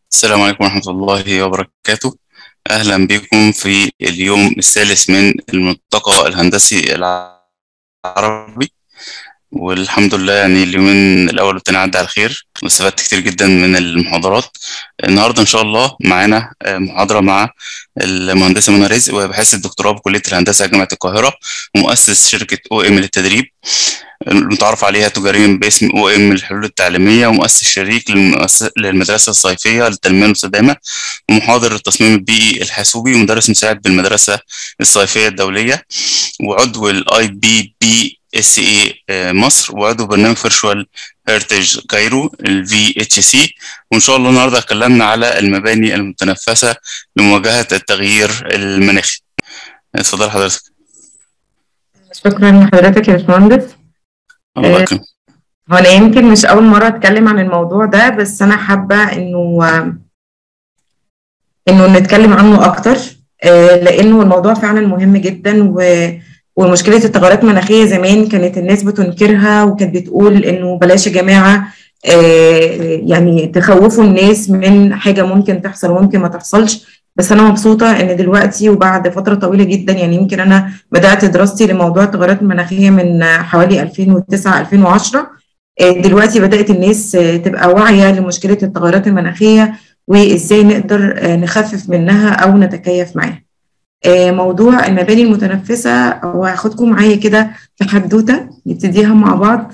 السلام عليكم ورحمة الله وبركاته أهلا بكم في اليوم الثالث من الملتقى الهندسي العربي والحمد لله يعني اليومين الأول والتاني عدى على خير واستفدت كتير جدا من المحاضرات النهاردة إن شاء الله معانا محاضرة مع المهندسة منى رزق وهي باحثة الدكتوراه بكلية الهندسة جامعة القاهرة ومؤسس شركة أو إم للتدريب المتعارف عليها تجاريا باسم او ام الحلول التعليميه ومؤسس شريك للمدرسه الصيفيه للتنميه المستدامه ومحاضر التصميم البيئي الحاسوبي ومدرس مساعد بالمدرسه الصيفيه الدوليه وعضو الاي بي بي اس اي مصر وعضو برنامج فيرشوال هيرتج كايرو الفي اتش سي وان شاء الله النهارده اتكلمنا على المباني المتنفسه لمواجهه التغيير المناخي اتفضل حضرتك شكرا لحضرتك يا باشمهندس الله يكرمك هو انا يمكن مش اول مره اتكلم عن الموضوع ده بس انا حابه انه انه نتكلم عنه اكتر لانه الموضوع فعلا مهم جدا و ومشكله التغيرات المناخيه زمان كانت الناس بتنكرها وكانت بتقول انه بلاش يا جماعه يعني تخوفوا الناس من حاجه ممكن تحصل وممكن ما تحصلش بس انا مبسوطه ان دلوقتي وبعد فتره طويله جدا يعني يمكن انا بدات دراستي لموضوع التغيرات المناخيه من حوالي 2009 2010 دلوقتي بدات الناس تبقى واعيه لمشكله التغيرات المناخيه وازاي نقدر نخفف منها او نتكيف معاها موضوع المباني المتنفسه وهاخدكم معايا كده في حدوته نبتديها مع بعض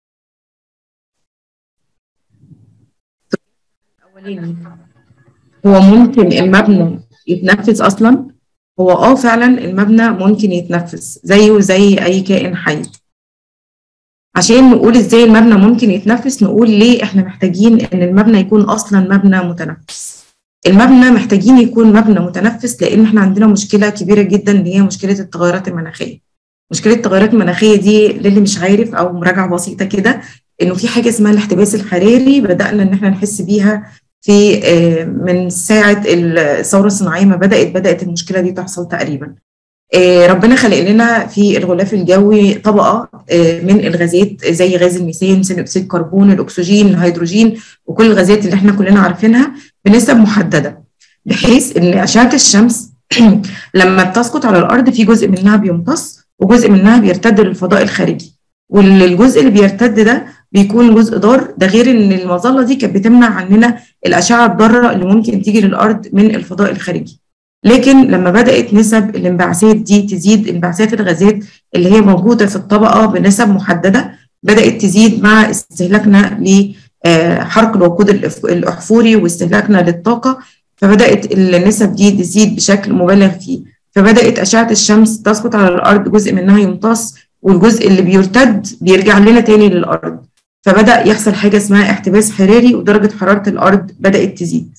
هو ممكن المبنى يتنفس اصلا هو اه فعلا المبنى ممكن يتنفس زيه زي اي كائن حي عشان نقول ازاي المبنى ممكن يتنفس نقول ليه احنا محتاجين ان المبنى يكون اصلا مبنى متنفس المبنى محتاجين يكون مبنى متنفس لان احنا عندنا مشكله كبيره جدا اللي هي مشكله التغيرات المناخيه مشكله التغيرات المناخيه دي للي مش عارف او مراجعه بسيطه كده انه في حاجه اسمها الاحتباس الحراري بدانا ان احنا نحس بيها في من ساعة الثورة الصناعية ما بدأت بدأت المشكلة دي تحصل تقريبا ربنا خلق لنا في الغلاف الجوي طبقة من الغازات زي غاز الميثان ثاني أكسيد الكربون الأكسجين الهيدروجين وكل الغازات اللي احنا كلنا عارفينها بنسب محددة بحيث إن أشعة الشمس لما بتسقط على الأرض في جزء منها بيمتص وجزء منها بيرتد للفضاء الخارجي والجزء اللي بيرتد ده بيكون جزء ضار ده غير ان المظله دي كانت بتمنع عننا الاشعه الضاره اللي ممكن تيجي للارض من الفضاء الخارجي لكن لما بدات نسب الانبعاثات دي تزيد انبعاثات الغازات اللي هي موجوده في الطبقه بنسب محدده بدات تزيد مع استهلاكنا لحرق الوقود الاحفوري واستهلاكنا للطاقه فبدات النسب دي تزيد بشكل مبالغ فيه فبدات اشعه الشمس تسقط على الارض جزء منها يمتص والجزء اللي بيرتد بيرجع لنا تاني للارض فبدا يحصل حاجه اسمها احتباس حراري ودرجه حراره الارض بدات تزيد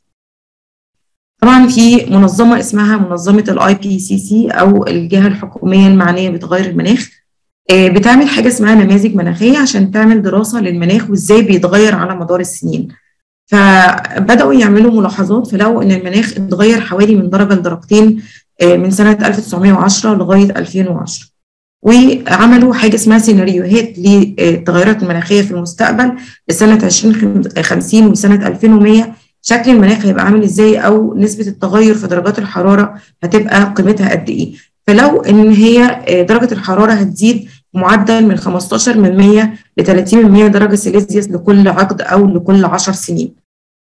طبعا في منظمه اسمها منظمه الاي بي سي سي او الجهه الحكوميه المعنيه بتغير المناخ بتعمل حاجه اسمها نماذج مناخيه عشان تعمل دراسه للمناخ وازاي بيتغير على مدار السنين فبداوا يعملوا ملاحظات فلقوا ان المناخ اتغير حوالي من درجه لدرجتين من سنه 1910 لغايه 2010 وعملوا حاجه اسمها سيناريوهات للتغيرات المناخيه في المستقبل لسنه 2050 وسنه 2100 شكل المناخ هيبقى عامل ازاي او نسبه التغير في درجات الحراره هتبقى قيمتها قد ايه فلو ان هي درجه الحراره هتزيد معدل من 15 من 100 ل 30 من 100 درجه سيليزيوس لكل عقد او لكل 10 سنين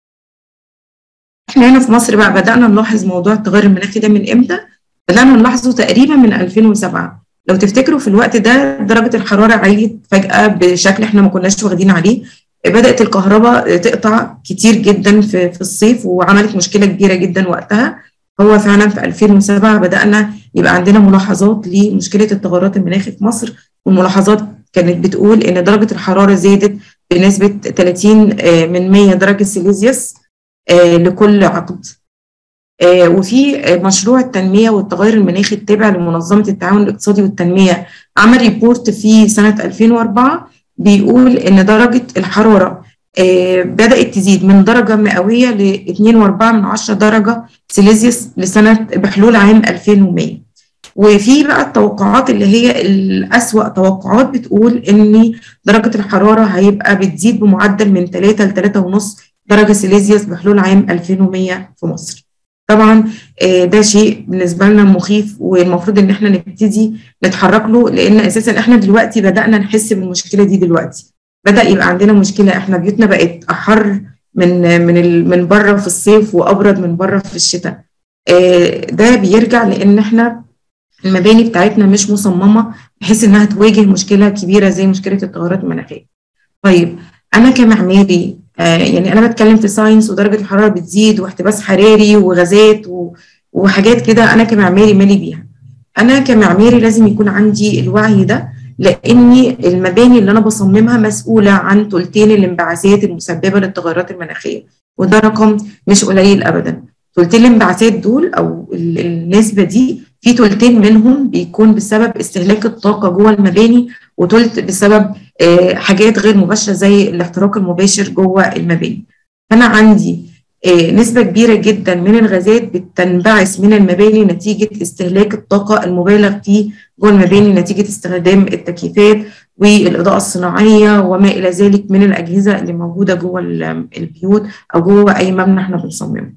احنا هنا في مصر بقى بدانا نلاحظ موضوع التغير المناخي ده من امتى بدانا نلاحظه تقريبا من 2007 لو تفتكروا في الوقت ده درجة الحرارة عليت فجأة بشكل احنا ما كناش واخدين عليه بدأت الكهرباء تقطع كتير جدا في, في الصيف وعملت مشكلة كبيرة جدا وقتها هو فعلا في 2007 بدأنا يبقى عندنا ملاحظات لمشكلة التغيرات المناخي في مصر والملاحظات كانت بتقول إن درجة الحرارة زادت بنسبة 30 من 100 درجة سيليزيوس لكل عقد وفي مشروع التنمية والتغير المناخي التابع لمنظمة التعاون الاقتصادي والتنمية عمل ريبورت في سنة 2004 بيقول إن درجة الحرارة بدأت تزيد من درجة مئوية ل 2.4 من 10 درجة سيليزيوس لسنة بحلول عام 2100 وفي بقى التوقعات اللي هي الأسوأ توقعات بتقول إن درجة الحرارة هيبقى بتزيد بمعدل من 3 ل 3.5 درجه سيليزيوس بحلول عام 2100 في مصر. طبعا ده شيء بالنسبه لنا مخيف والمفروض ان احنا نبتدي نتحرك له لان اساسا احنا دلوقتي بدانا نحس بالمشكله دي دلوقتي بدا يبقى عندنا مشكله احنا بيوتنا بقت احر من من من بره في الصيف وابرد من بره في الشتاء ده بيرجع لان احنا المباني بتاعتنا مش مصممه بحيث انها تواجه مشكله كبيره زي مشكله التغيرات المناخيه. طيب انا كمعماري آه يعني انا بتكلم في ساينس ودرجه الحراره بتزيد واحتباس حراري وغازات وحاجات كده انا كمعماري مالي بيها. انا كمعماري لازم يكون عندي الوعي ده لاني المباني اللي انا بصممها مسؤوله عن ثلثين الانبعاثات المسببه للتغيرات المناخيه وده رقم مش قليل ابدا. ثلثين الانبعاثات دول او النسبه دي في ثلثين منهم بيكون بسبب استهلاك الطاقه جوه المباني وثلث بسبب حاجات غير مباشره زي الاحتراق المباشر جوه المباني. فانا عندي نسبه كبيره جدا من الغازات بتنبعث من المباني نتيجه استهلاك الطاقه المبالغ فيه جوه المباني نتيجه استخدام التكييفات والاضاءه الصناعيه وما الى ذلك من الاجهزه اللي موجوده جوه البيوت او جوه اي مبنى احنا بنصممه.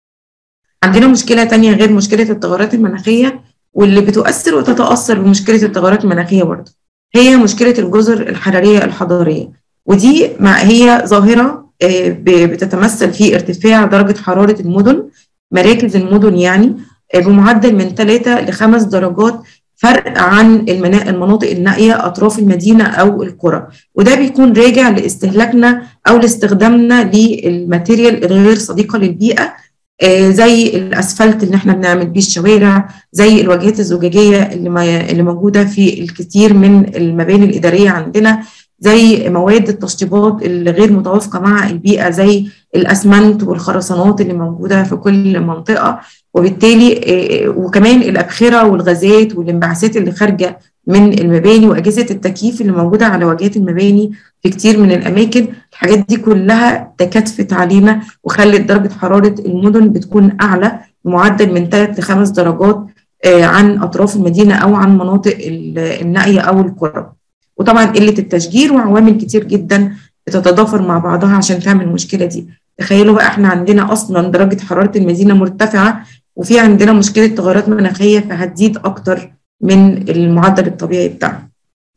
عندنا مشكله تانية غير مشكله التغيرات المناخيه واللي بتؤثر وتتاثر بمشكله التغيرات المناخيه برضه هي مشكله الجزر الحراريه الحضاريه ودي مع هي ظاهره بتتمثل في ارتفاع درجه حراره المدن مراكز المدن يعني بمعدل من 3 ل 5 درجات فرق عن المناطق النائيه اطراف المدينه او القرى وده بيكون راجع لاستهلاكنا او لاستخدامنا للماتيريال الغير صديقه للبيئه آه زي الاسفلت اللي احنا بنعمل بيه الشوارع زي الواجهات الزجاجيه اللي, ما اللي موجوده في الكثير من المباني الاداريه عندنا زي مواد التشطيبات اللي غير متوافقه مع البيئه زي الاسمنت والخرسانات اللي موجوده في كل منطقه وبالتالي آه وكمان الابخره والغازات والانبعاثات اللي خارجه من المباني واجهزه التكييف اللي موجوده على واجهات المباني في كتير من الاماكن الحاجات دي كلها تكاتفت علينا وخلت درجه حراره المدن بتكون اعلى بمعدل من 3 ل 5 درجات عن اطراف المدينه او عن مناطق النائيه او القرى وطبعا قله التشجير وعوامل كتير جدا بتتضافر مع بعضها عشان تعمل المشكله دي تخيلوا بقى احنا عندنا اصلا درجه حراره المدينه مرتفعه وفي عندنا مشكله تغيرات مناخيه فهتزيد اكتر من المعدل الطبيعي بتاعها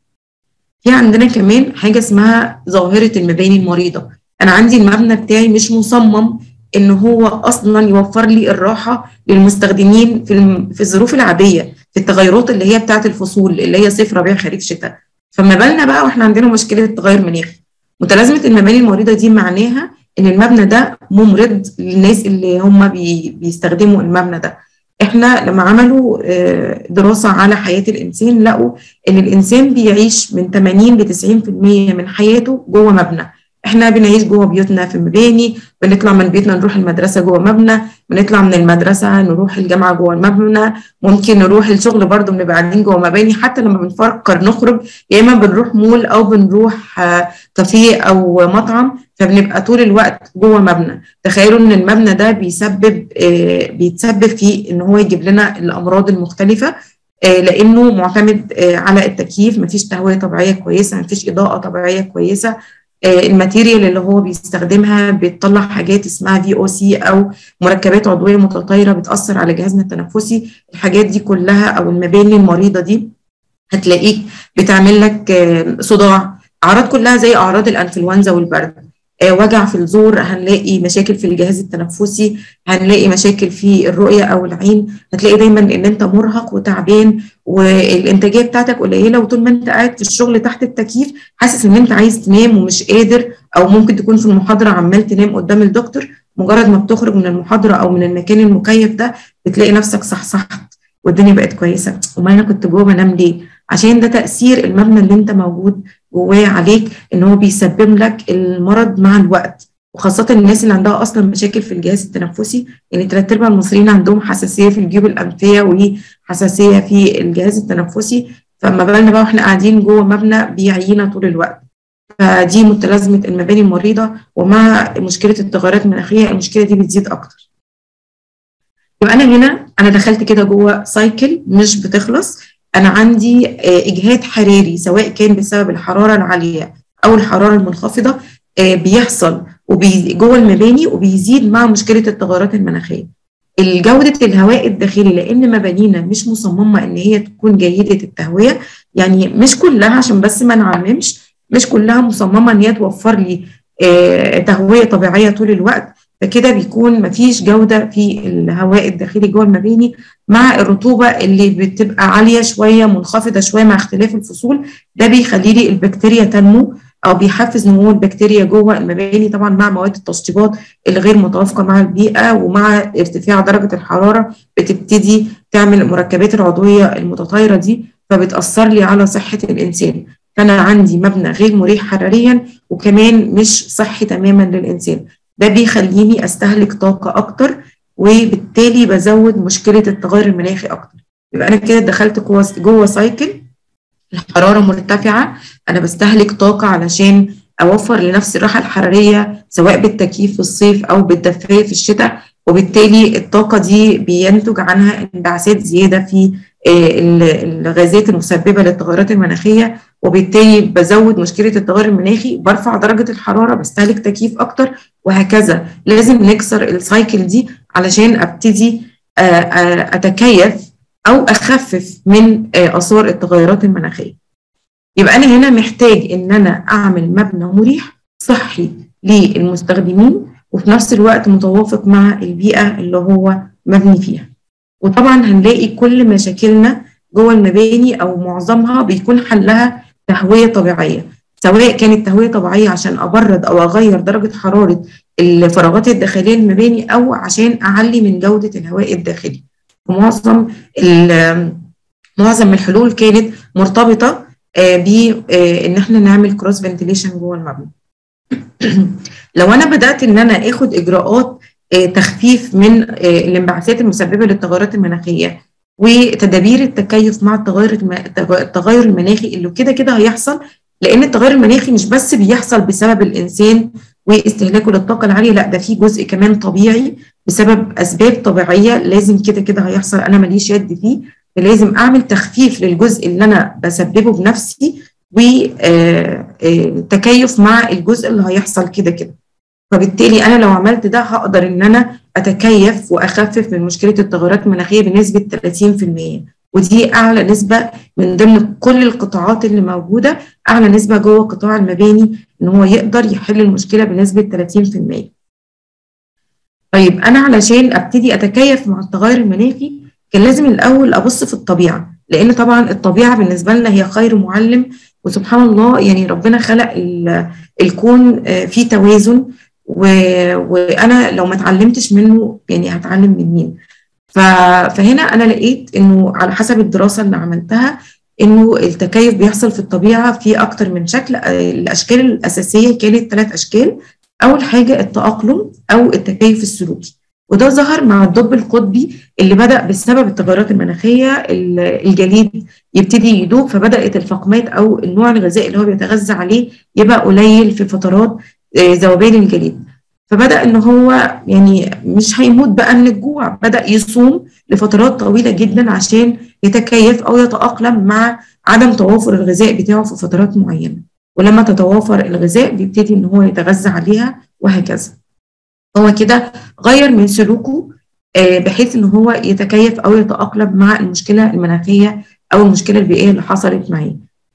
في عندنا كمان حاجة اسمها ظاهرة المباني المريضة أنا عندي المبنى بتاعي مش مصمم إن هو أصلا يوفر لي الراحة للمستخدمين في, في الظروف العادية في التغيرات اللي هي بتاعة الفصول اللي هي صيف ربيع خريف شتاء فما بالنا بقى واحنا عندنا مشكلة تغير مناخي متلازمة المباني المريضة دي معناها إن المبنى ده ممرض للناس اللي هم بي بيستخدموا المبنى ده احنا لما عملوا دراسة على حياة الإنسان لقوا إن الإنسان بيعيش من 80 ل 90% من حياته جوه مبنى احنا بنعيش جوه بيوتنا في مباني بنطلع من بيتنا نروح المدرسة جوه مبنى بنطلع من المدرسة نروح الجامعة جوه المبنى ممكن نروح الشغل برضه بنبقى قاعدين جوه مباني حتى لما بنفكر نخرج يا إما بنروح مول أو بنروح كافيه أو مطعم فبنبقى طول الوقت جوه مبنى تخيلوا ان المبنى ده بيسبب آه بيتسبب في ان هو يجيب لنا الامراض المختلفه آه لانه معتمد آه على التكييف مفيش تهويه طبيعيه كويسه مفيش اضاءه طبيعيه كويسه الماتيريال اللي هو بيستخدمها بتطلع حاجات اسمها في او سي او مركبات عضويه متطايره بتاثر على جهازنا التنفسي الحاجات دي كلها او المباني المريضه دي هتلاقيك بتعمل لك صداع اعراض كلها زي اعراض الانفلونزا والبرد وجع في الزور هنلاقي مشاكل في الجهاز التنفسي هنلاقي مشاكل في الرؤيه او العين هتلاقي دايما ان انت مرهق وتعبان والانتاجيه بتاعتك قليله وطول ما انت قاعد في الشغل تحت التكييف حاسس ان انت عايز تنام ومش قادر او ممكن تكون في المحاضره عمال تنام قدام الدكتور مجرد ما بتخرج من المحاضره او من المكان المكيف ده بتلاقي نفسك صحصحت والدنيا بقت كويسه امال انا كنت جوه بنام ليه عشان ده تاثير المبنى اللي انت موجود جواه عليك ان هو بيسبب لك المرض مع الوقت وخاصة الناس اللي عندها أصلا مشاكل في الجهاز التنفسي يعني تلات أرباع المصريين عندهم حساسية في الجيوب الأنفية وحساسية في الجهاز التنفسي فما بالنا بقى واحنا قاعدين جوه مبنى بيعيينا طول الوقت فدي متلازمة المباني المريضة ومع مشكلة التغيرات المناخية المشكلة دي بتزيد أكتر يبقى أنا هنا أنا دخلت كده جوه سايكل مش بتخلص انا عندي اجهاد حراري سواء كان بسبب الحراره العاليه او الحراره المنخفضه بيحصل وجوه المباني وبيزيد مع مشكله التغيرات المناخيه جودة الهواء الداخلي لأن مبانينا مش مصممة إن هي تكون جيدة التهوية يعني مش كلها عشان بس ما نعممش مش كلها مصممة إن هي توفر لي آه تهوية طبيعية طول الوقت فكده بيكون مفيش جودة في الهواء الداخلي جوه المباني مع الرطوبة اللي بتبقى عالية شوية منخفضة شوية مع اختلاف الفصول ده بيخلي لي البكتيريا تنمو او بيحفز نمو البكتيريا جوه المباني طبعا مع مواد التشطيبات الغير متوافقه مع البيئه ومع ارتفاع درجه الحراره بتبتدي تعمل المركبات العضويه المتطايره دي فبتاثر لي على صحه الانسان فانا عندي مبنى غير مريح حراريا وكمان مش صحي تماما للانسان ده بيخليني استهلك طاقه اكتر وبالتالي بزود مشكله التغير المناخي اكتر يبقى انا كده دخلت جوه سايكل الحراره مرتفعه انا بستهلك طاقه علشان اوفر لنفسي الراحه الحراريه سواء بالتكييف في الصيف او بالدفايه في الشتاء وبالتالي الطاقه دي بينتج عنها انبعاثات زياده في الغازات المسببه للتغيرات المناخيه وبالتالي بزود مشكله التغير المناخي برفع درجه الحراره بستهلك تكييف اكتر وهكذا لازم نكسر السايكل دي علشان ابتدي اتكيف او اخفف من اثار التغيرات المناخيه يبقى انا هنا محتاج ان انا اعمل مبنى مريح صحي للمستخدمين وفي نفس الوقت متوافق مع البيئه اللي هو مبني فيها وطبعا هنلاقي كل مشاكلنا جوه المباني او معظمها بيكون حلها تهويه طبيعيه سواء كانت تهويه طبيعيه عشان ابرد او اغير درجه حراره الفراغات الداخليه للمباني او عشان اعلي من جوده الهواء الداخلي ومعظم معظم الحلول كانت مرتبطه بان احنا نعمل كروس فنتيليشن جوه المبنى لو انا بدات ان انا اخد اجراءات تخفيف من الانبعاثات المسببه للتغيرات المناخيه وتدابير التكيف مع التغير التغير المناخي اللي كده كده هيحصل لان التغير المناخي مش بس بيحصل بسبب الانسان واستهلاكه للطاقه العاليه لا ده في جزء كمان طبيعي بسبب اسباب طبيعيه لازم كده كده هيحصل انا ماليش يد فيه فلازم اعمل تخفيف للجزء اللي انا بسببه بنفسي وتكيف مع الجزء اللي هيحصل كده كده فبالتالي انا لو عملت ده هقدر ان انا اتكيف واخفف من مشكله التغيرات المناخيه بنسبه 30% ودي اعلى نسبه من ضمن كل القطاعات اللي موجوده اعلى نسبه جوه قطاع المباني ان هو يقدر يحل المشكله بنسبه 30% طيب انا علشان ابتدي اتكيف مع التغير المناخي كان لازم الاول ابص في الطبيعه لان طبعا الطبيعه بالنسبه لنا هي خير معلم وسبحان الله يعني ربنا خلق الكون فيه توازن وانا لو ما اتعلمتش منه يعني هتعلم من مين فهنا انا لقيت انه على حسب الدراسه اللي عملتها انه التكيف بيحصل في الطبيعه في اكتر من شكل الاشكال الاساسيه كانت ثلاث اشكال اول حاجه التاقلم او التكيف السلوكي وده ظهر مع الدب القطبي اللي بدا بسبب التغيرات المناخيه الجليد يبتدي يدوب فبدات الفقمات او النوع الغذائي اللي هو بيتغذى عليه يبقى قليل في فترات ذوبان الجليد فبدا ان هو يعني مش هيموت بقى من الجوع بدا يصوم لفترات طويله جدا عشان يتكيف او يتاقلم مع عدم توافر الغذاء بتاعه في فترات معينه ولما تتوافر الغذاء بيبتدي ان هو يتغذى عليها وهكذا هو كده غير من سلوكه بحيث ان هو يتكيف او يتاقلم مع المشكله المناخيه او المشكله البيئيه اللي حصلت معاه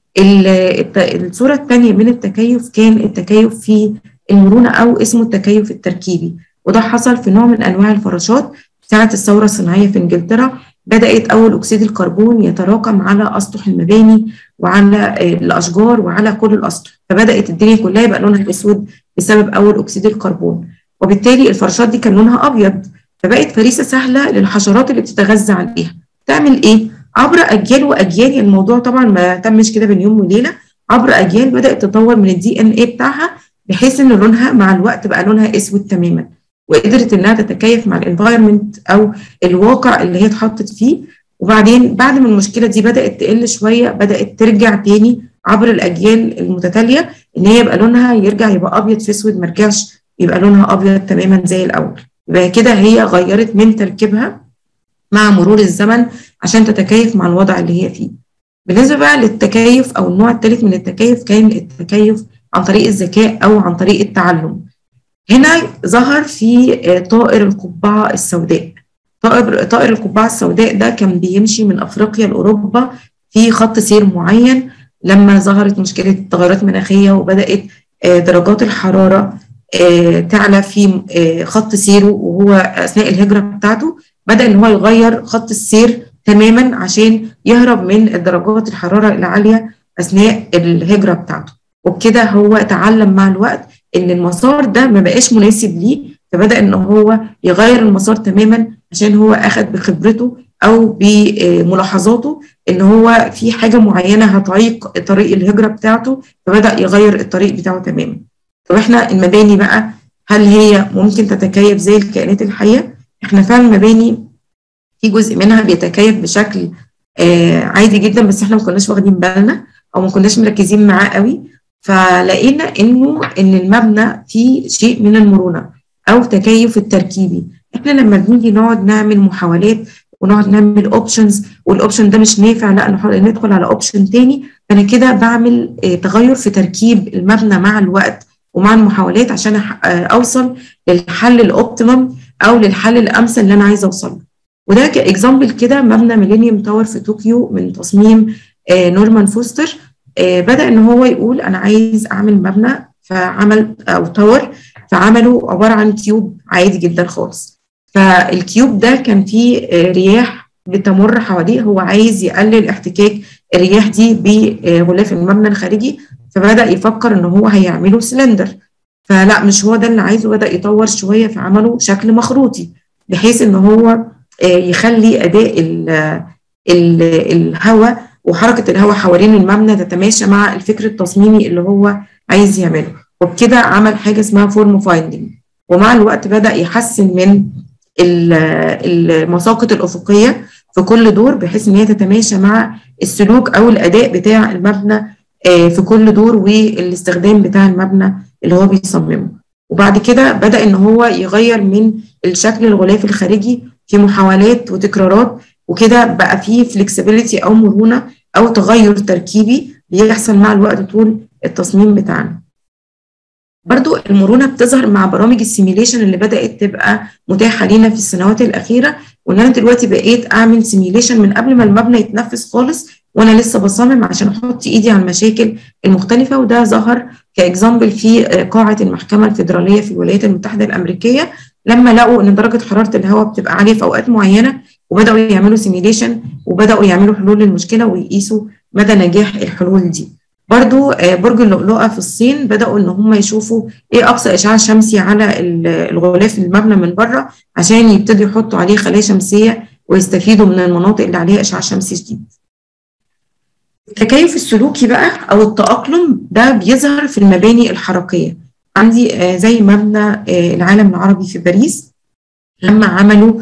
الصوره الثانيه من التكيف كان التكيف في المرونه او اسمه التكيف التركيبي وده حصل في نوع من انواع الفراشات ساعه الثوره الصناعيه في انجلترا بدات اول اكسيد الكربون يتراكم على اسطح المباني وعلى الاشجار وعلى كل الاسطح فبدات الدنيا كلها يبقى لونها اسود بسبب اول اكسيد الكربون وبالتالي الفراشات دي كان لونها ابيض فبقت فريسه سهله للحشرات اللي بتتغذى عليها تعمل ايه عبر اجيال واجيال يعني الموضوع طبعا ما تمش كده بين يوم وليله عبر اجيال بدات تطور من الدي ان ايه بتاعها بحيث ان لونها مع الوقت بقى لونها اسود تماما وقدرت انها تتكيف مع الانفايرمنت او الواقع اللي هي اتحطت فيه وبعدين بعد ما المشكله دي بدات تقل شويه بدات ترجع تاني عبر الاجيال المتتاليه ان هي يبقى لونها يرجع يبقى ابيض في اسود ما رجعش يبقى لونها ابيض تماما زي الاول يبقى كده هي غيرت من تركيبها مع مرور الزمن عشان تتكيف مع الوضع اللي هي فيه بالنسبه بقى للتكيف او النوع الثالث من التكيف كان التكيف عن طريق الذكاء او عن طريق التعلم هنا ظهر في طائر القبعة السوداء طائر طائر القبعة السوداء ده كان بيمشي من أفريقيا لأوروبا في خط سير معين لما ظهرت مشكلة التغيرات المناخية وبدأت درجات الحرارة تعلى في خط سيره وهو أثناء الهجرة بتاعته بدأ إن هو يغير خط السير تماما عشان يهرب من درجات الحرارة العالية أثناء الهجرة بتاعته وبكده هو تعلم مع الوقت ان المسار ده ما بقاش مناسب ليه فبدا ان هو يغير المسار تماما عشان هو اخذ بخبرته او بملاحظاته ان هو في حاجه معينه هتعيق طريق الهجره بتاعته فبدا يغير الطريق بتاعه تماما طب احنا المباني بقى هل هي ممكن تتكيف زي الكائنات الحيه احنا فعلا المباني في جزء منها بيتكيف بشكل آه عادي جدا بس احنا ما كناش واخدين بالنا او ما كناش مركزين معاه قوي فلقينا انه ان المبنى فيه شيء من المرونه او تكيف التركيبي احنا لما بنيجي نقعد نعمل محاولات ونقعد نعمل اوبشنز والاوبشن ده مش نافع لا ندخل على اوبشن تاني فانا كده بعمل تغير في تركيب المبنى مع الوقت ومع المحاولات عشان اوصل للحل الاوبتيمم او للحل الامثل اللي انا عايزه اوصل وده كاكزامبل كده مبنى ميلينيوم تاور في طوكيو من تصميم نورمان فوستر بدا ان هو يقول انا عايز اعمل مبنى فعمل او تاور فعمله عباره عن كيوب عادي جدا خالص فالكيوب ده كان فيه رياح بتمر حواليه هو عايز يقلل احتكاك الرياح دي بغلاف المبنى الخارجي فبدا يفكر ان هو هيعمله سلندر فلا مش هو ده اللي عايزه بدا يطور شويه فعمله شكل مخروطي بحيث ان هو يخلي اداء الهواء وحركه الهواء حوالين المبنى تتماشى مع الفكر التصميمي اللي هو عايز يعمله وبكده عمل حاجه اسمها فورم فايندنج ومع الوقت بدا يحسن من المساقط الافقيه في كل دور بحيث ان هي تتماشى مع السلوك او الاداء بتاع المبنى في كل دور والاستخدام بتاع المبنى اللي هو بيصممه وبعد كده بدا ان هو يغير من الشكل الغلاف الخارجي في محاولات وتكرارات وكده بقى فيه فلكسبيليتي او مرونه او تغير تركيبي بيحصل مع الوقت طول التصميم بتاعنا برضو المرونة بتظهر مع برامج السيميليشن اللي بدأت تبقى متاحة لينا في السنوات الأخيرة وإن أنا دلوقتي بقيت أعمل سيميليشن من قبل ما المبنى يتنفذ خالص وأنا لسه بصمم عشان أحط إيدي على المشاكل المختلفة وده ظهر كإكزامبل في قاعة المحكمة الفيدرالية في الولايات المتحدة الأمريكية لما لقوا إن درجة حرارة الهواء بتبقى عالية في أوقات معينة وبدأوا يعملوا سيميليشن وبدأوا يعملوا حلول للمشكلة ويقيسوا مدى نجاح الحلول دي. برضو برج اللؤلؤة في الصين بدأوا إن هم يشوفوا إيه أقصى إشعاع شمسي على الغلاف المبنى من بره عشان يبتدوا يحطوا عليه خلايا شمسية ويستفيدوا من المناطق اللي عليها إشعاع شمسي شديد. التكيف السلوكي بقى أو التأقلم ده بيظهر في المباني الحركية. عندي زي مبنى العالم العربي في باريس لما عملوا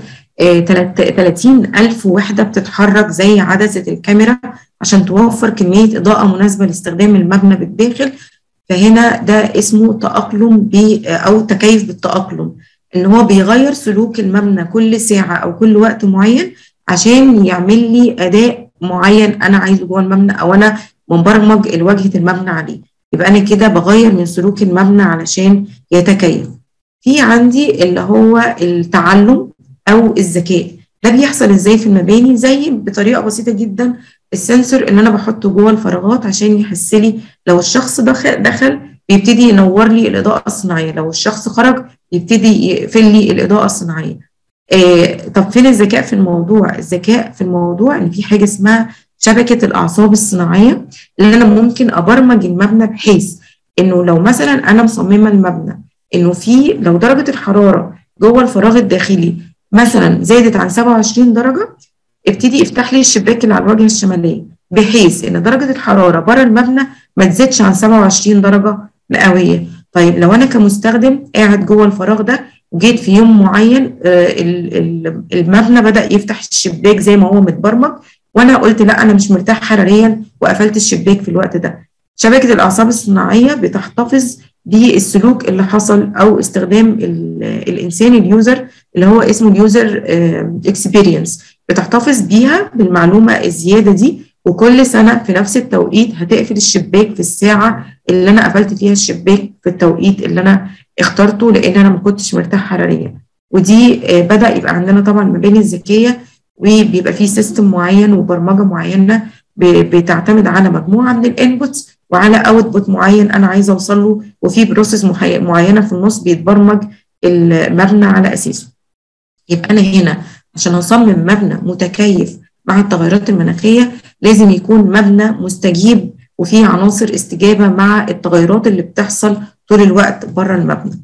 30 ألف وحدة بتتحرك زي عدسة الكاميرا عشان توفر كمية إضاءة مناسبة لاستخدام المبنى بالداخل فهنا ده اسمه تأقلم أو تكيف بالتأقلم إن هو بيغير سلوك المبنى كل ساعة أو كل وقت معين عشان يعمل لي أداء معين أنا عايزه جوه المبنى أو أنا مبرمج الواجهة المبنى عليه يبقى أنا كده بغير من سلوك المبنى علشان يتكيف في عندي اللي هو التعلم او الذكاء ده بيحصل ازاي في المباني زي بطريقه بسيطه جدا السنسور اللي انا بحطه جوه الفراغات عشان يحس لي لو الشخص دخل دخل بيبتدي ينور لي الاضاءه الصناعيه لو الشخص خرج يبتدي يقفل لي الاضاءه الصناعيه آه طب فين الذكاء في الموضوع الذكاء في الموضوع ان في حاجه اسمها شبكه الاعصاب الصناعيه اللي انا ممكن ابرمج المبنى بحيث انه لو مثلا انا مصممه المبنى انه في لو درجه الحراره جوه الفراغ الداخلي مثلا زادت عن 27 درجه ابتدي افتح لي الشباك اللي على الواجهه الشماليه بحيث ان درجه الحراره بره المبنى ما تزيدش عن 27 درجه مئويه طيب لو انا كمستخدم قاعد جوه الفراغ ده وجيت في يوم معين المبنى بدا يفتح الشباك زي ما هو متبرمج وانا قلت لا انا مش مرتاح حراريا وقفلت الشباك في الوقت ده شبكه الاعصاب الصناعيه بتحتفظ بالسلوك اللي حصل او استخدام الانسان اليوزر اللي هو اسمه اليوزر اكسبيرينس بتحتفظ بيها بالمعلومه الزياده دي وكل سنه في نفس التوقيت هتقفل الشباك في الساعه اللي انا قفلت فيها الشباك في التوقيت اللي انا اخترته لان انا ما كنتش مرتاح حراريا ودي بدا يبقى عندنا طبعا مباني الذكيه وبيبقى فيه سيستم معين وبرمجه معينه بتعتمد على مجموعه من الانبوتس وعلى اوتبوت معين انا عايزه اوصل له وفي بروسيس معينه في النص بيتبرمج المبنى على اساسه يبقى انا هنا عشان اصمم مبنى متكيف مع التغيرات المناخيه لازم يكون مبنى مستجيب وفيه عناصر استجابه مع التغيرات اللي بتحصل طول الوقت بره المبنى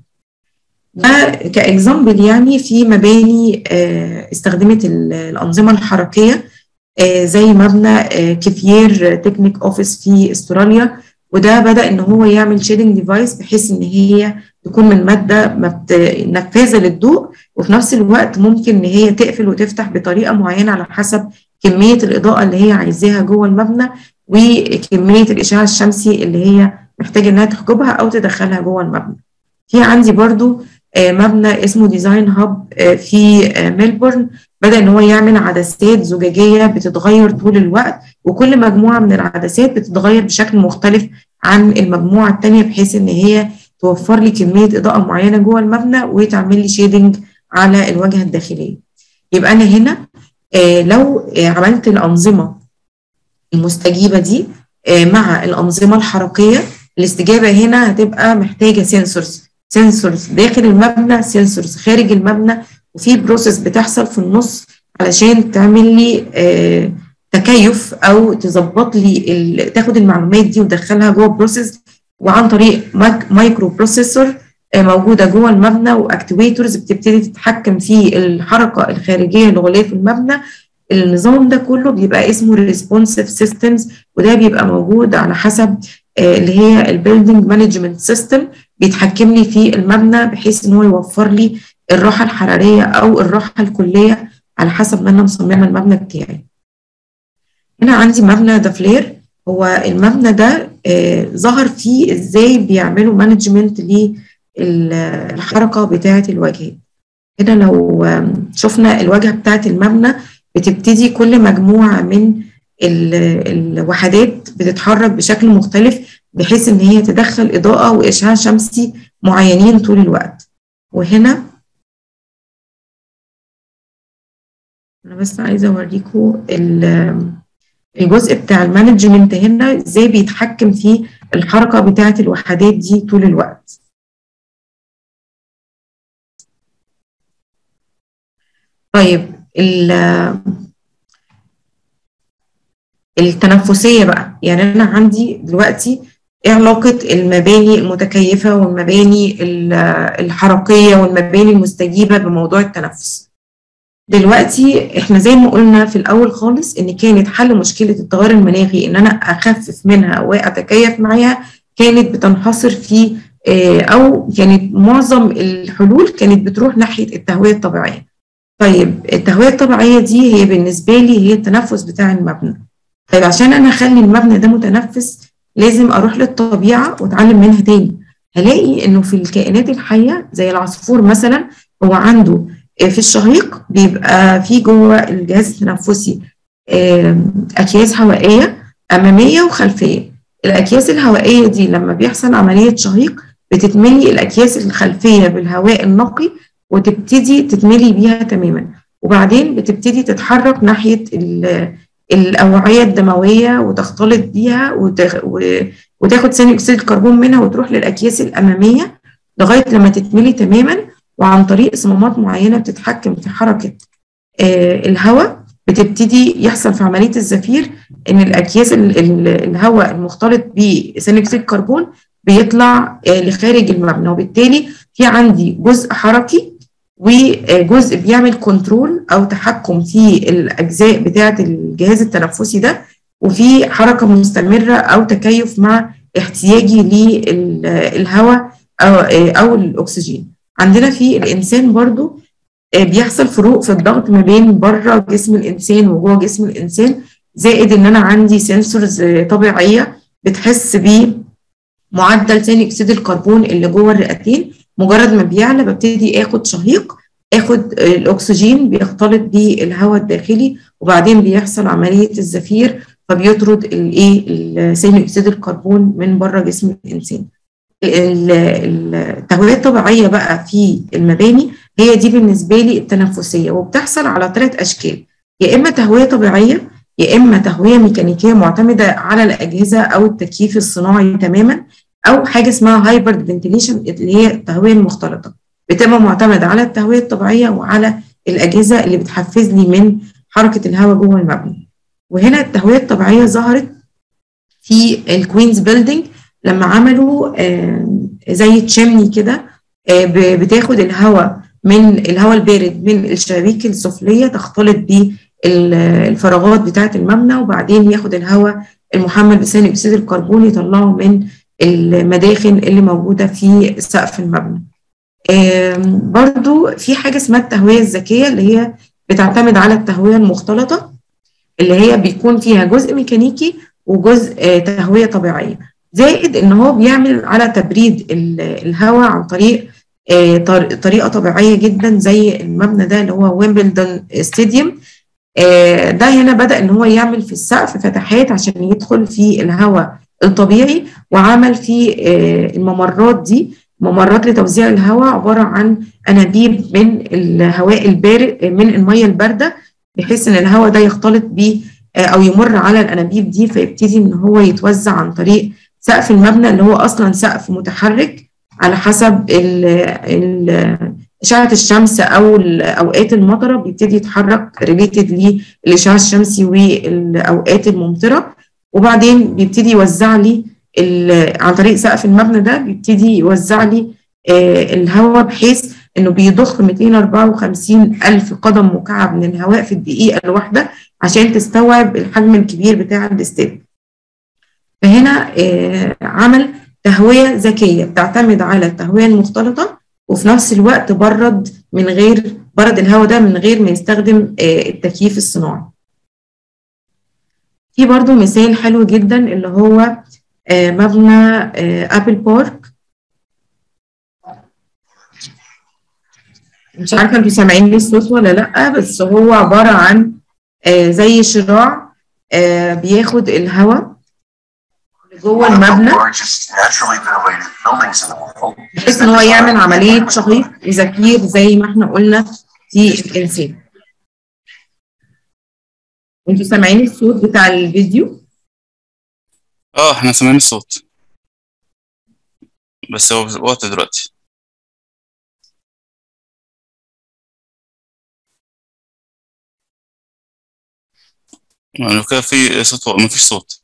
ده كاكزامبل يعني في مباني استخدمت الانظمه الحركيه زي مبنى كيفير تكنيك اوفيس في استراليا وده بدا ان هو يعمل شيدنج ديفايس بحيث ان هي تكون من ماده نفاذه للضوء وفي نفس الوقت ممكن ان هي تقفل وتفتح بطريقه معينه على حسب كميه الاضاءه اللي هي عايزاها جوه المبنى وكميه الاشعاع الشمسي اللي هي محتاجه انها تحجبها او تدخلها جوه المبنى. في عندي برضو مبنى اسمه ديزاين هاب في ميلبورن بدا ان هو يعمل عدسات زجاجيه بتتغير طول الوقت وكل مجموعه من العدسات بتتغير بشكل مختلف عن المجموعه الثانيه بحيث ان هي توفر لي كميه اضاءه معينه جوه المبنى وتعمل لي شيدنج على الواجهه الداخليه يبقى انا هنا لو عملت الانظمه المستجيبه دي مع الانظمه الحركيه الاستجابه هنا هتبقى محتاجه سنسورز سنسورز داخل المبنى سنسورز خارج المبنى وفي بروسيس بتحصل في النص علشان تعمل لي آه تكيف او تظبط لي تاخد المعلومات دي وتدخلها جوه بروسيس وعن طريق مايكرو بروسيسور آه موجوده جوه المبنى واكتويتورز بتبتدي تتحكم في الحركه الخارجيه لغلاف المبنى النظام ده كله بيبقى اسمه ريسبونسيف سيستمز وده بيبقى موجود على حسب آه اللي هي البيلدينج مانجمنت سيستم بيتحكم لي في المبنى بحيث ان هو يوفر لي الراحه الحراريه او الراحه الكليه على حسب ما انا مصممه المبنى بتاعي. هنا عندي مبنى دافلير هو المبنى ده آه ظهر فيه ازاي بيعملوا مانجمنت للحركه بتاعه الواجهات. هنا لو شفنا الواجهه بتاعه المبنى بتبتدي كل مجموعه من الوحدات بتتحرك بشكل مختلف بحيث ان هي تدخل اضاءه واشعاع شمسي معينين طول الوقت وهنا انا بس عايزه اوريكم الجزء بتاع المانجمنت هنا ازاي بيتحكم في الحركه بتاعه الوحدات دي طول الوقت طيب التنفسيه بقى يعني انا عندي دلوقتي ايه علاقه المباني المتكيفه والمباني الحركيه والمباني المستجيبه بموضوع التنفس دلوقتي احنا زي ما قلنا في الاول خالص ان كانت حل مشكله التغير المناخي ان انا اخفف منها واتكيف معاها كانت بتنحصر في او كانت معظم الحلول كانت بتروح ناحيه التهويه الطبيعيه طيب التهويه الطبيعيه دي هي بالنسبه لي هي التنفس بتاع المبنى طيب عشان انا اخلي المبنى ده متنفس لازم اروح للطبيعه واتعلم منها تاني هلاقي انه في الكائنات الحيه زي العصفور مثلا هو عنده في الشهيق بيبقى في جوه الجهاز التنفسي اكياس هوائيه اماميه وخلفيه الاكياس الهوائيه دي لما بيحصل عمليه شهيق بتتملي الاكياس الخلفيه بالهواء النقي وتبتدي تتملي بيها تماما وبعدين بتبتدي تتحرك ناحيه الاوعيه الدمويه وتختلط بيها وتاخد ثاني اكسيد الكربون منها وتروح للاكياس الاماميه لغايه لما تتملي تماما وعن طريق صمامات معينه بتتحكم في حركه آه الهواء بتبتدي يحصل في عمليه الزفير ان الاكياس الهواء المختلط بثاني اكسيد الكربون بيطلع آه لخارج المبنى وبالتالي في عندي جزء حركي وجزء بيعمل كنترول او تحكم في الاجزاء بتاعه الجهاز التنفسي ده وفي حركه مستمره او تكيف مع احتياجي للهواء او او الاكسجين عندنا في الانسان برضو بيحصل فروق في الضغط ما بين بره جسم الانسان وجوه جسم الانسان زائد ان انا عندي سنسورز طبيعيه بتحس بمعدل ثاني اكسيد الكربون اللي جوه الرئتين مجرد ما بيعلى ببتدي اخد شهيق اخد الاكسجين بيختلط بالهواء الداخلي وبعدين بيحصل عمليه الزفير فبيطرد الايه ثاني اكسيد الكربون من بره جسم الانسان التهويه الطبيعيه بقى في المباني هي دي بالنسبه لي التنفسيه وبتحصل على ثلاث اشكال يا اما تهويه طبيعيه يا اما تهويه ميكانيكيه معتمده على الاجهزه او التكييف الصناعي تماما او حاجه اسمها هايبرد فنتيليشن اللي هي التهويه المختلطه بتبقى معتمده على التهويه الطبيعيه وعلى الاجهزه اللي بتحفز لي من حركه الهواء جوه المبنى وهنا التهويه الطبيعيه ظهرت في الكوينز بيلدينج لما عملوا زي تشيمني كده بتاخد الهواء من الهواء البارد من الشبابيك السفليه تختلط بالفراغات بتاعه المبنى وبعدين ياخد الهواء المحمل بثاني اكسيد الكربون يطلعه من المداخن اللي موجوده في سقف المبنى. برضو في حاجه اسمها التهويه الذكيه اللي هي بتعتمد على التهويه المختلطه اللي هي بيكون فيها جزء ميكانيكي وجزء تهويه طبيعيه زائد ان هو بيعمل على تبريد الهواء عن طريق طريقه طبيعيه جدا زي المبنى ده اللي هو ويمبلدون ستاديوم ده هنا بدا ان هو يعمل في السقف فتحات عشان يدخل في الهواء الطبيعي وعمل في الممرات دي ممرات لتوزيع الهواء عباره عن انابيب من الهواء البارد من الميه البارده بحيث ان الهواء ده يختلط بيه او يمر على الانابيب دي فيبتدي ان هو يتوزع عن طريق سقف المبنى اللي هو اصلا سقف متحرك على حسب ال ال اشعه الشمس او اوقات المطره بيبتدي يتحرك ريليتد للاشعاع الشمسي والاوقات الممطره وبعدين بيبتدي يوزع لي عن طريق سقف المبنى ده بيبتدي يوزع لي الهواء بحيث انه بيضخ 254 الف قدم مكعب من الهواء في الدقيقه الواحده عشان تستوعب الحجم الكبير بتاع الاستاد فهنا عمل تهويه ذكيه بتعتمد على التهويه المختلطه وفي نفس الوقت برد من غير برد الهواء ده من غير ما يستخدم التكييف الصناعي في برضو مثال حلو جدا اللي هو مبنى ابل بارك مش عارفه انتوا سامعين لي الصوت ولا لا بس هو عباره عن زي شراع بياخد الهواء جوه المبنى بحيث ان هو يعمل عمليه شهيق وزفير زي ما احنا قلنا في الانسان انتوا سامعين الصوت بتاع الفيديو اه احنا سامعين الصوت بس هو وقت دلوقتي لو كده في صوت مفيش صوت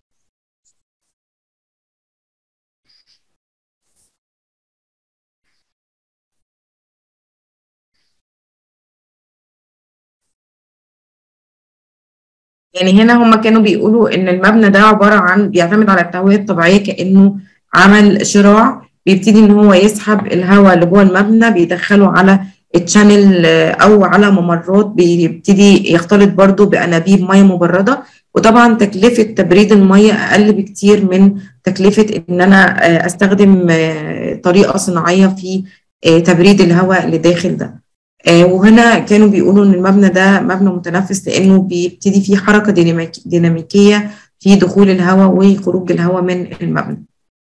يعني هنا هم كانوا بيقولوا ان المبنى ده عباره عن بيعتمد على التهويه الطبيعيه كانه عمل شراع بيبتدي ان هو يسحب الهواء اللي جوه المبنى بيدخله على التشانل او على ممرات بيبتدي يختلط برضو بانابيب ميه مبرده وطبعا تكلفه تبريد الميه اقل بكتير من تكلفه ان انا استخدم طريقه صناعيه في تبريد الهواء اللي داخل ده وهنا كانوا بيقولوا ان المبنى ده مبنى متنفس لانه بيبتدي فيه حركه ديناميكيه في دخول الهواء وخروج الهواء من المبنى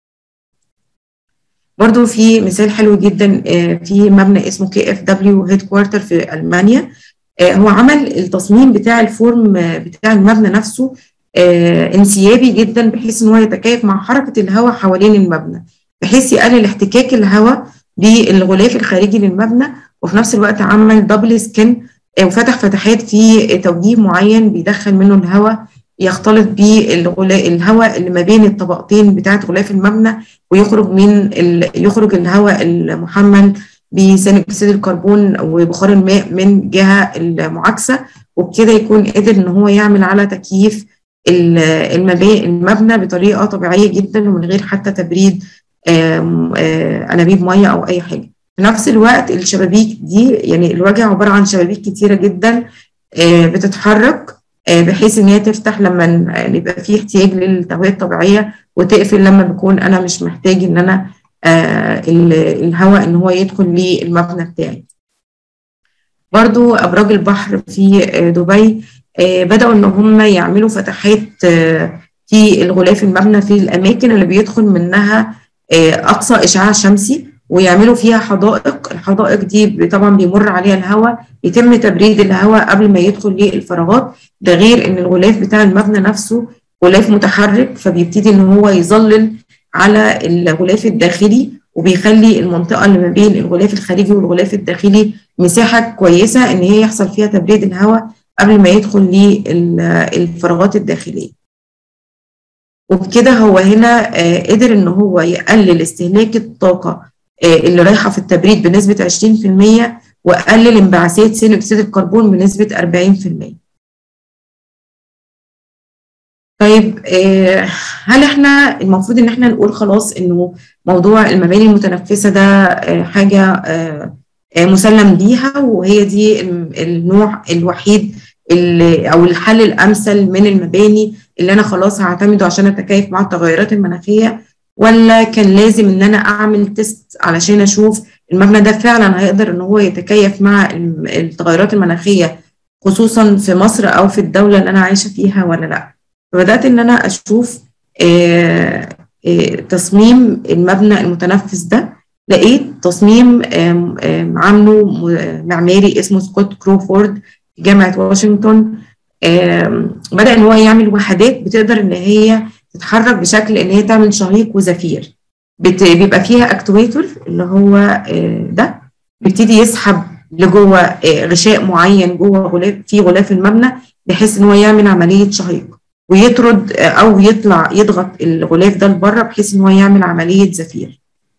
برضو في مثال حلو جدا في مبنى اسمه كي اف دبليو هيد كوارتر في المانيا هو عمل التصميم بتاع الفورم بتاع المبنى نفسه انسيابي جدا بحيث ان هو يتكيف مع حركه الهواء حوالين المبنى بحيث يقلل احتكاك الهواء بالغلاف الخارجي للمبنى وفي نفس الوقت عمل دبل سكن وفتح فتحات في توجيه معين بيدخل منه الهواء يختلط بالهواء اللي ما بين الطبقتين بتاعه غلاف المبنى ويخرج من يخرج الهواء المحمل بثاني اكسيد الكربون وبخار الماء من جهه المعاكسه وبكده يكون قادر ان هو يعمل على تكييف المبنى بطريقه طبيعيه جدا ومن غير حتى تبريد انابيب ميه او اي حاجه في نفس الوقت الشبابيك دي يعني الواجهه عباره عن شبابيك كتيره جدا بتتحرك بحيث ان هي تفتح لما يبقى في احتياج للتهويه الطبيعيه وتقفل لما بكون انا مش محتاج ان انا الهواء ان هو يدخل للمبنى بتاعي برضو ابراج البحر في دبي بدأوا إن هم يعملوا فتحات في الغلاف المبنى في الأماكن اللي بيدخل منها أقصى إشعاع شمسي ويعملوا فيها حدائق الحدائق دي طبعا بيمر عليها الهواء يتم تبريد الهواء قبل ما يدخل للفراغات ده غير ان الغلاف بتاع المبنى نفسه غلاف متحرك فبيبتدي ان هو يظلل على الغلاف الداخلي وبيخلي المنطقه اللي ما بين الغلاف الخارجي والغلاف الداخلي مساحه كويسه ان هي يحصل فيها تبريد الهواء قبل ما يدخل للفراغات الداخليه وبكده هو هنا قدر ان هو يقلل استهلاك الطاقه اللي رايحه في التبريد بنسبه 20% وقلل انبعاثات ثاني اكسيد الكربون بنسبه 40%. طيب هل احنا المفروض ان احنا نقول خلاص انه موضوع المباني المتنفسه ده حاجه مسلم بيها وهي دي النوع الوحيد اللي او الحل الامثل من المباني اللي انا خلاص هعتمده عشان اتكيف مع التغيرات المناخيه ولا كان لازم ان انا اعمل تيست علشان اشوف المبنى ده فعلا هيقدر ان هو يتكيف مع التغيرات المناخيه خصوصا في مصر او في الدوله اللي انا عايشه فيها ولا لا فبدات ان انا اشوف آآ آآ تصميم المبنى المتنفس ده لقيت تصميم عامله معماري اسمه سكوت كروفورد في جامعه واشنطن بدا ان هو يعمل وحدات بتقدر ان هي تتحرك بشكل ان هي تعمل شهيق وزفير بيبقى فيها اكتويتور اللي هو ده بيبتدي يسحب لجوه غشاء معين جوه غلاف في غلاف المبنى بحيث ان هو يعمل عمليه شهيق ويطرد او يطلع يضغط الغلاف ده لبره بحيث ان هو يعمل عمليه زفير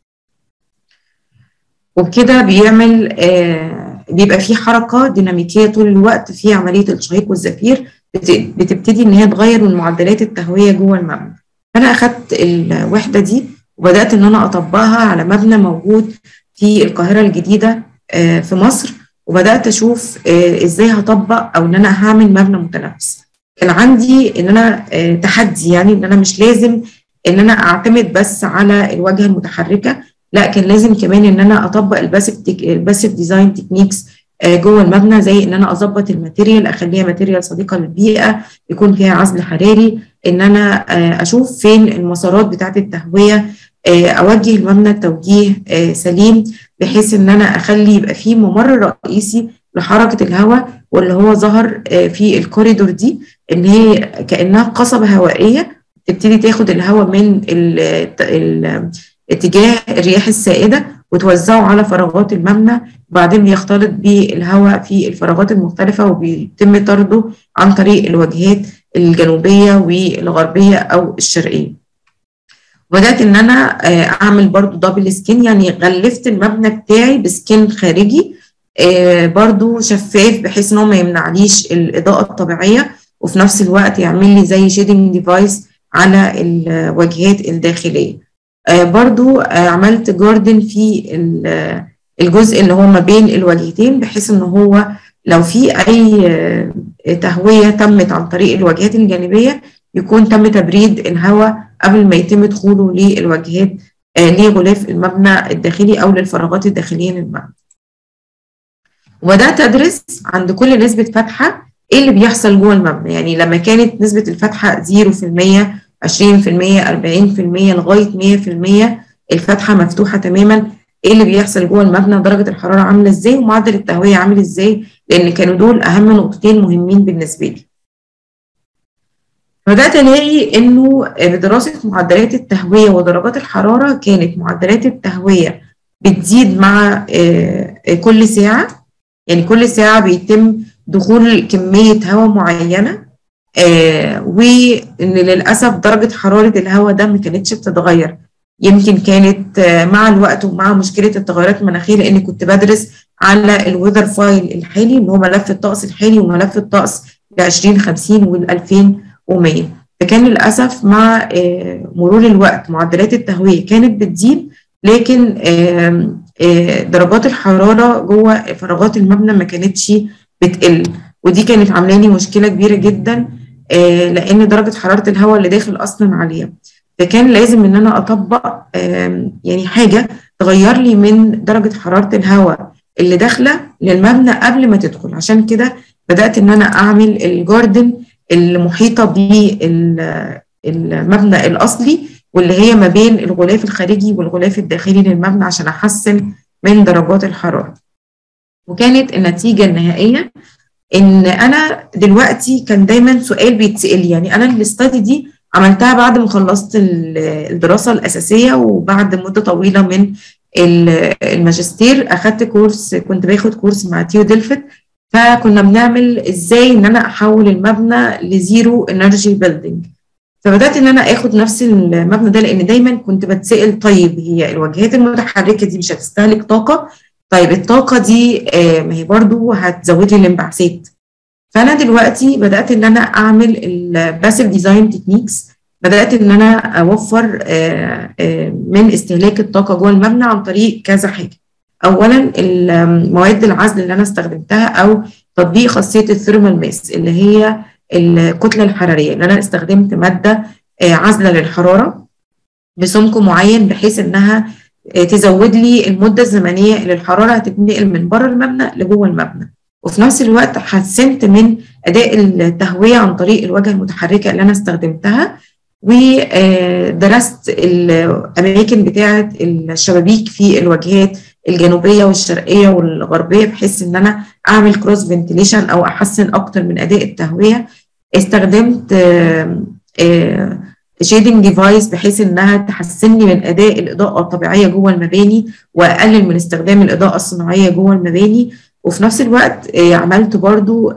وبكده بيعمل بيبقى في حركه ديناميكيه طول الوقت في عمليه الشهيق والزفير بتبتدي ان هي تغير من معدلات التهويه جوه المبنى فانا اخدت الوحده دي وبدات ان انا اطبقها على مبنى موجود في القاهره الجديده في مصر وبدات اشوف ازاي هطبق او ان انا هعمل مبنى متنفس كان عندي ان انا تحدي يعني ان انا مش لازم ان انا اعتمد بس على الواجهه المتحركه لا كان لازم كمان ان انا اطبق الباسيف الباسيف ديزاين تكنيكس جوه المبنى زي ان انا اظبط الماتيريال اخليها ماتيريال صديقه للبيئه يكون فيها عزل حراري ان انا اشوف فين المسارات بتاعه التهويه اوجه المبنى توجيه سليم بحيث ان انا اخلي يبقى فيه ممر رئيسي لحركه الهواء واللي هو ظهر في الكوريدور دي ان هي كانها قصبه هوائيه تبتدي تاخد الهواء من ال ال اتجاه الرياح السائده وتوزعه على فراغات المبنى وبعدين بيختلط بالهواء في الفراغات المختلفه وبيتم طرده عن طريق الواجهات الجنوبيه والغربيه او الشرقيه. بدات ان انا اعمل برضو دبل سكين يعني غلفت المبنى بتاعي بسكين خارجي برضو شفاف بحيث ان هو ما يمنعليش الاضاءه الطبيعيه وفي نفس الوقت يعمل لي زي شيدنج ديفايس على الواجهات الداخليه برضو عملت جاردن في الجزء اللي هو ما بين الواجهتين بحيث ان هو لو في اي تهويه تمت عن طريق الواجهات الجانبيه يكون تم تبريد الهواء قبل ما يتم دخوله للواجهات لغلاف المبنى الداخلي او للفراغات الداخليه للمبنى. وبدات ادرس عند كل نسبه فتحه ايه اللي بيحصل جوه المبنى يعني لما كانت نسبه الفتحه 0% 20% 40% لغايه 100% الفتحه مفتوحه تماما ايه اللي بيحصل جوه المبنى درجه الحراره عامله ازاي ومعدل التهويه عامل ازاي لان كانوا دول اهم نقطتين مهمين بالنسبه لي بدات الاقي انه بدراسه معدلات التهويه ودرجات الحراره كانت معدلات التهويه بتزيد مع كل ساعه يعني كل ساعه بيتم دخول كميه هواء معينه آه وان للاسف درجه حراره الهواء ده ما كانتش بتتغير يمكن كانت آه مع الوقت ومع مشكله التغيرات المناخيه لاني كنت بدرس على الويذر فايل الحالي اللي هو ملف الطقس الحالي وملف الطقس ل 2050 وال 2100 فكان للاسف مع آه مرور الوقت معدلات التهويه كانت بتزيد لكن درجات الحراره جوه فراغات المبنى ما كانتش بتقل ودي كانت عامله لي مشكله كبيره جدا لان درجه حراره الهواء اللي داخل اصلا عاليه فكان لازم ان انا اطبق يعني حاجه تغير لي من درجه حراره الهواء اللي داخله للمبنى قبل ما تدخل عشان كده بدات ان انا اعمل الجاردن المحيطه بالمبنى الاصلي واللي هي ما بين الغلاف الخارجي والغلاف الداخلي للمبنى عشان احسن من درجات الحراره وكانت النتيجه النهائيه ان انا دلوقتي كان دايما سؤال بيتسال يعني انا الاستادي دي عملتها بعد ما خلصت الدراسه الاساسيه وبعد مده طويله من الماجستير اخدت كورس كنت باخد كورس مع تيو ديلفت فكنا بنعمل ازاي ان انا احول المبنى لزيرو انرجي بيلدينج فبدات ان انا اخد نفس المبنى ده لان دايما كنت بتسال طيب هي الواجهات المتحركه دي مش هتستهلك طاقه طيب الطاقه دي ما هي برضو هتزود لي الانبعاثات فانا دلوقتي بدات ان انا اعمل الباسيف ديزاين تكنيكس بدات ان انا اوفر من استهلاك الطاقه جوه المبنى عن طريق كذا حاجه اولا مواد العزل اللي انا استخدمتها او تطبيق خاصيه الثيرمال ماس اللي هي الكتله الحراريه اللي انا استخدمت ماده عازله للحراره بسمك معين بحيث انها تزود لي المده الزمنيه اللي الحراره هتتنقل من بره المبنى لجوه المبنى وفي نفس الوقت حسنت من اداء التهويه عن طريق الواجهه المتحركه اللي انا استخدمتها ودرست الاماكن بتاعه الشبابيك في الواجهات الجنوبيه والشرقيه والغربيه بحيث ان انا اعمل كروس فنتيليشن او احسن اكتر من اداء التهويه استخدمت شيدنج ديفايس بحيث انها تحسن لي من اداء الاضاءه الطبيعيه جوه المباني واقلل من استخدام الاضاءه الصناعيه جوه المباني وفي نفس الوقت عملت برضو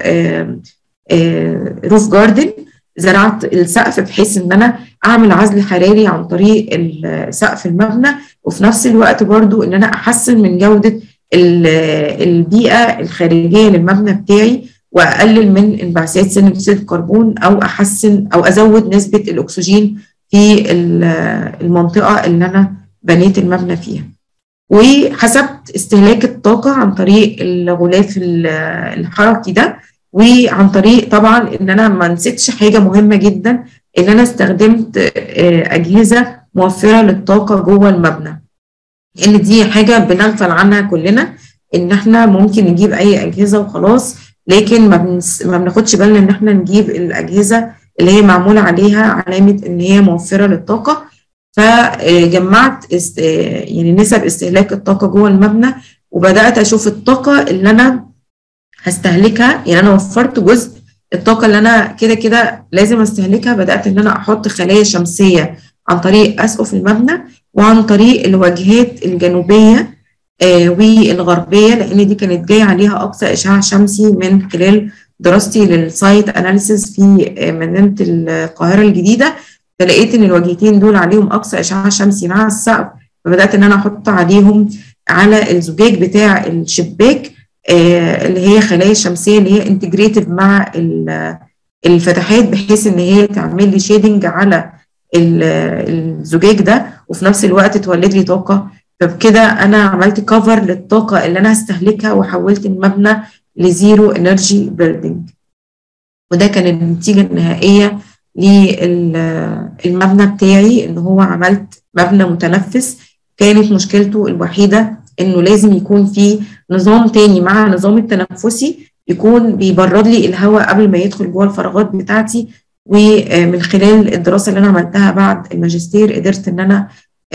روف جاردن زرعت السقف بحيث ان انا اعمل عزل حراري عن طريق سقف المبنى وفي نفس الوقت برضو ان انا احسن من جودة البيئة الخارجية للمبنى بتاعي واقلل من انبعاثات ثاني اكسيد الكربون او احسن او ازود نسبة الاكسجين في المنطقة اللي انا بنيت المبنى فيها وحسبت استهلاك الطاقة عن طريق الغلاف الحركي ده وعن طريق طبعا ان انا ما نسيتش حاجه مهمه جدا ان انا استخدمت اجهزه موفره للطاقه جوه المبنى ان دي حاجه بنغفل عنها كلنا ان احنا ممكن نجيب اي اجهزه وخلاص لكن ما, بنس... ما بناخدش بالنا ان احنا نجيب الاجهزه اللي هي معمول عليها علامه ان هي موفره للطاقه فجمعت است... يعني نسب استهلاك الطاقه جوه المبنى وبدات اشوف الطاقه اللي انا هستهلكها يعني انا وفرت جزء الطاقه اللي انا كده كده لازم استهلكها بدات ان انا احط خلايا شمسيه عن طريق اسقف المبنى وعن طريق الواجهات الجنوبيه آه والغربيه لان دي كانت جايه عليها اقصى اشعاع شمسي من خلال دراستي للسايت اناليسيس في مدينه القاهره الجديده فلقيت ان الواجهتين دول عليهم اقصى اشعاع شمسي مع السقف فبدات ان انا احط عليهم على الزجاج بتاع الشباك آه اللي هي خلايا شمسيه اللي هي انتجريتد مع الفتحات بحيث ان هي تعمل لي شيدنج على الزجاج ده وفي نفس الوقت تولد لي طاقه فبكده انا عملت كفر للطاقه اللي انا هستهلكها وحولت المبنى لزيرو انرجي بيلدينج وده كان النتيجه النهائيه للمبنى بتاعي ان هو عملت مبنى متنفس كانت مشكلته الوحيده انه لازم يكون في نظام تاني مع النظام التنفسي يكون بيبرد لي الهواء قبل ما يدخل جوه الفراغات بتاعتي ومن خلال الدراسه اللي انا عملتها بعد الماجستير قدرت ان انا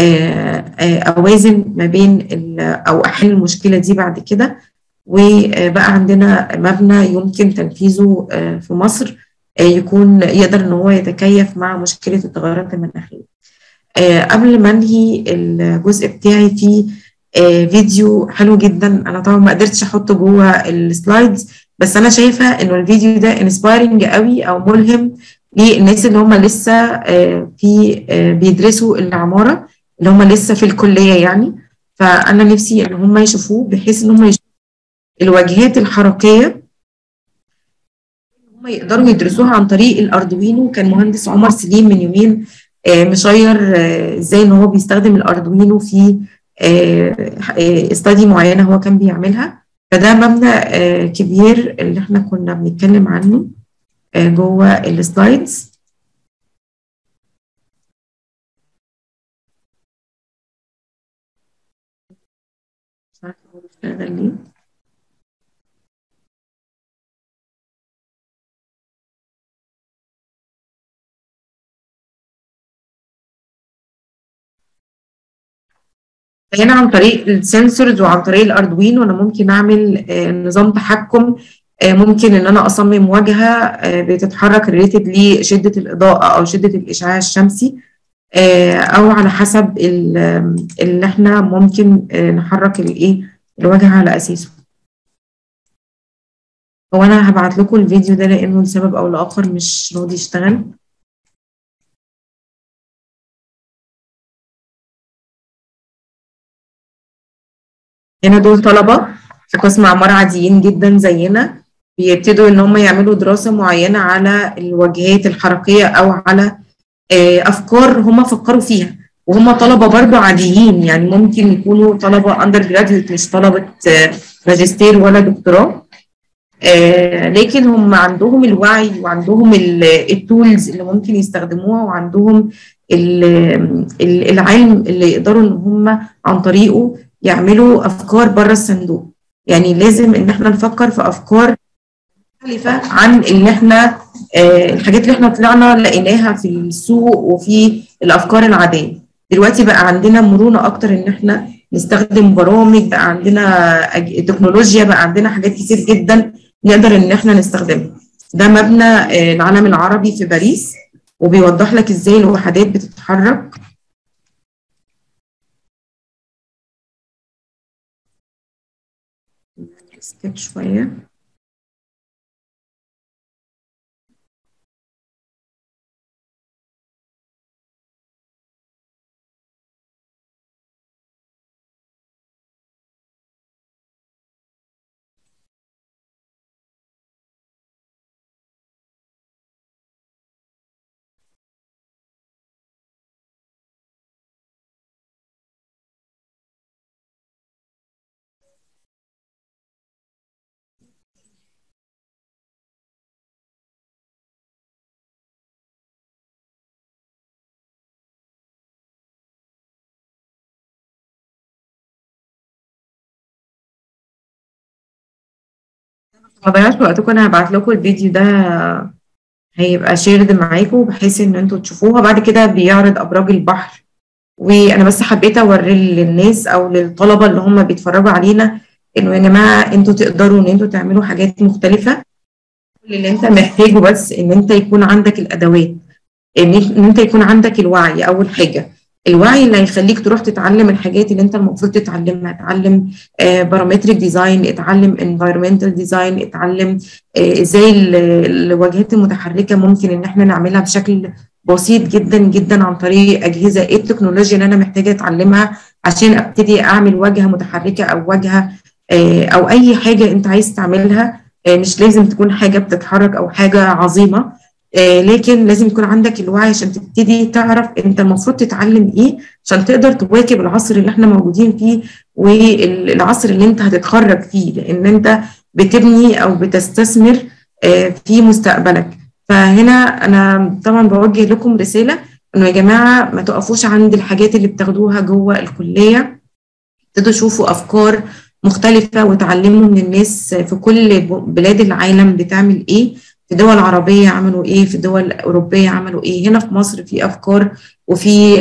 اوازن ما بين او احل المشكله دي بعد كده وبقى عندنا مبنى يمكن تنفيذه في مصر يكون يقدر ان هو يتكيف مع مشكله التغيرات المناخيه. قبل ما انهي الجزء بتاعي في فيديو حلو جدا انا طبعا ما قدرتش احطه جوه السلايدز بس انا شايفه انه الفيديو ده انسبايرنج قوي او ملهم للناس اللي هم لسه في بيدرسوا العماره اللي هم لسه في الكليه يعني فانا نفسي ان هم يشوفوه بحيث ان هم يشوفوا الواجهات الحركيه هم يقدروا يدرسوها عن طريق الاردوينو كان مهندس عمر سليم من يومين مشير ازاي ان هو بيستخدم الاردوينو في استادي معينه هو كان بيعملها فده مبنى كبير اللي احنا كنا بنتكلم عنه جوه السلايدز مش عارفه هو بيشتغل ليه هنا عن طريق السنسورز وعن طريق الاردوينو انا ممكن اعمل نظام تحكم ممكن ان انا اصمم واجهه بتتحرك ريليتد لشده الاضاءه او شده الاشعاع الشمسي او على حسب اللي احنا ممكن نحرك الايه الواجهه على اساسه هو انا هبعت لكم الفيديو ده لانه لسبب او لاخر مش راضي يشتغل هنا دول طلبة في قسم عمارة عاديين جدا زينا بيبتدوا ان هم يعملوا دراسة معينة على الواجهات الحركية او على افكار هم فكروا فيها وهم طلبة برضو عاديين يعني ممكن يكونوا طلبة اندر جراديويت مش طلبة ماجستير ولا دكتوراه لكن هم عندهم الوعي وعندهم التولز اللي ممكن يستخدموها وعندهم العلم اللي يقدروا ان هم عن طريقه يعملوا افكار بره الصندوق يعني لازم ان احنا نفكر في افكار مختلفه عن اللي احنا آه الحاجات اللي احنا طلعنا لقيناها في السوق وفي الافكار العاديه دلوقتي بقى عندنا مرونه اكتر ان احنا نستخدم برامج بقى عندنا تكنولوجيا بقى عندنا حاجات كتير جدا نقدر ان احنا نستخدمها ده مبنى آه العالم العربي في باريس وبيوضح لك ازاي الوحدات بتتحرك سكيب شوية ما ضيعش وقتكم انا هبعت لكم الفيديو ده هيبقى شيرد معاكم بحيث ان انتوا تشوفوها بعد كده بيعرض ابراج البحر وانا بس حبيت اوري للناس او للطلبه اللي هم بيتفرجوا علينا انه يا جماعه انتوا تقدروا ان انتوا تعملوا حاجات مختلفه كل اللي انت محتاجه بس ان انت يكون عندك الادوات ان انت يكون عندك الوعي اول حاجه الوعي اللي هيخليك تروح تتعلم الحاجات اللي انت المفروض تتعلمها اتعلم بارامتريك ديزاين اتعلم انفايرمنتال ديزاين اتعلم ازاي الواجهات المتحركه ممكن ان احنا نعملها بشكل بسيط جدا جدا عن طريق اجهزه ايه التكنولوجيا اللي انا محتاجه اتعلمها عشان ابتدي اعمل واجهه متحركه او واجهه او اي حاجه انت عايز تعملها مش لازم تكون حاجه بتتحرك او حاجه عظيمه آه لكن لازم يكون عندك الوعي عشان تبتدي تعرف انت المفروض تتعلم ايه عشان تقدر تواكب العصر اللي احنا موجودين فيه والعصر اللي انت هتتخرج فيه لان انت بتبني او بتستثمر آه في مستقبلك فهنا انا طبعا بوجه لكم رساله انه يا جماعه ما تقفوش عند الحاجات اللي بتاخدوها جوه الكليه ابتدوا شوفوا افكار مختلفه وتعلموا من الناس في كل بلاد العالم بتعمل ايه في دول عربية عملوا إيه في دول أوروبية عملوا إيه هنا في مصر في أفكار وفي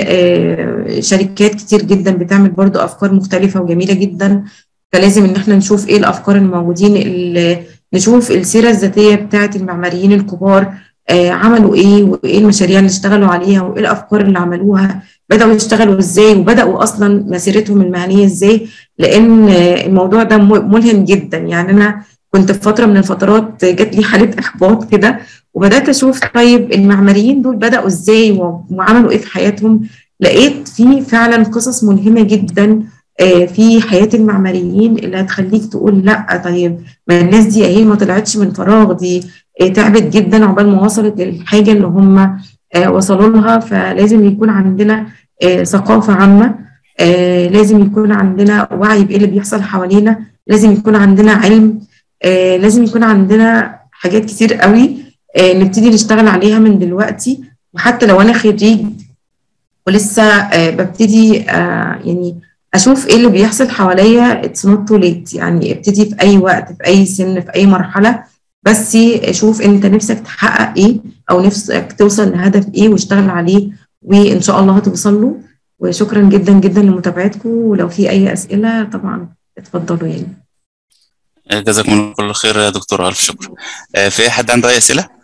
آه شركات كتير جدا بتعمل برضو أفكار مختلفة وجميلة جدا فلازم إن احنا نشوف إيه الأفكار الموجودين اللي نشوف السيرة الذاتية بتاعة المعماريين الكبار آه عملوا إيه وإيه المشاريع اللي اشتغلوا عليها وإيه الأفكار اللي عملوها بدأوا يشتغلوا إزاي وبدأوا أصلا مسيرتهم المهنية إزاي لأن آه الموضوع ده ملهم جدا يعني أنا كنت في فتره من الفترات جات لي حاله احباط كده وبدات اشوف طيب المعماريين دول بداوا ازاي وعملوا ايه في حياتهم لقيت في فعلا قصص ملهمه جدا في حياه المعماريين اللي هتخليك تقول لا طيب ما الناس دي اهي ما طلعتش من فراغ دي تعبت جدا عقبال ما وصلت للحاجه اللي هم وصلوا لها فلازم يكون عندنا ثقافه عامه لازم يكون عندنا وعي بايه اللي بيحصل حوالينا لازم يكون عندنا علم آه لازم يكون عندنا حاجات كتير قوي آه نبتدي نشتغل عليها من دلوقتي وحتى لو انا خريج ولسه آه ببتدي آه يعني اشوف ايه اللي بيحصل حواليا اتس نوت تو ليت يعني ابتدي في اي وقت في اي سن في اي مرحله بس شوف انت نفسك تحقق ايه او نفسك توصل لهدف ايه واشتغل عليه وان شاء الله هتوصل له وشكرا جدا جدا لمتابعتكم ولو في اي اسئله طبعا اتفضلوا يعني جزاكم الله كل خير يا دكتور ألف شكر آه، في حد عنده أي أسئلة؟